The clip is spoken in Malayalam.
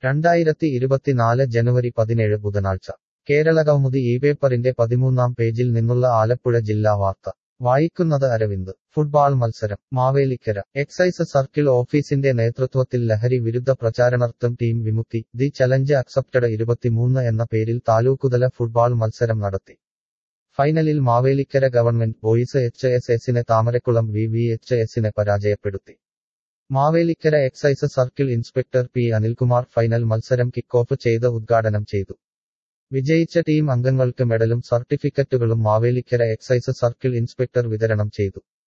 രണ്ടായിരത്തി ഇരുപത്തിനാല് ജനുവരി പതിനേഴ് ബുധനാഴ്ച കേരളകൗമുദി ഈ പേപ്പറിന്റെ പതിമൂന്നാം പേജിൽ നിന്നുള്ള ആലപ്പുഴ ജില്ലാ വാർത്ത വായിക്കുന്നത് അരവിന്ദ് ഫുട്ബാൾ മത്സരം മാവേലിക്കര എക്സൈസ് സർക്കിൾ ഓഫീസിന്റെ നേതൃത്വത്തിൽ ലഹരി വിരുദ്ധ പ്രചാരണാർത്ഥം team Vimukthi the challenge accepted ഇരുപത്തിമൂന്ന് എന്ന പേരിൽ താലൂക്കുതല ഫുട്ബാൾ മത്സരം നടത്തി ഫൈനലിൽ Mavelikkara government boys H S എസിനെ താമരക്കുളം വി വി എച്ച് എസിനെ പരാജയപ്പെടുത്തി Mavelikkara excise circle inspector P Anilkumar final മത്സരം കിക്ക് ഓഫ് ചെയ്ത് ഉദ്ഘാടനം ചെയ്തു വിജയിച്ച ടീം അംഗങ്ങൾക്ക് മെഡലും സർട്ടിഫിക്കറ്റുകളും മാവേലിക്കര എക്സൈസ് സർക്കിൾ ഇൻസ്പെക്ടർ വിതരണം ചെയ്തു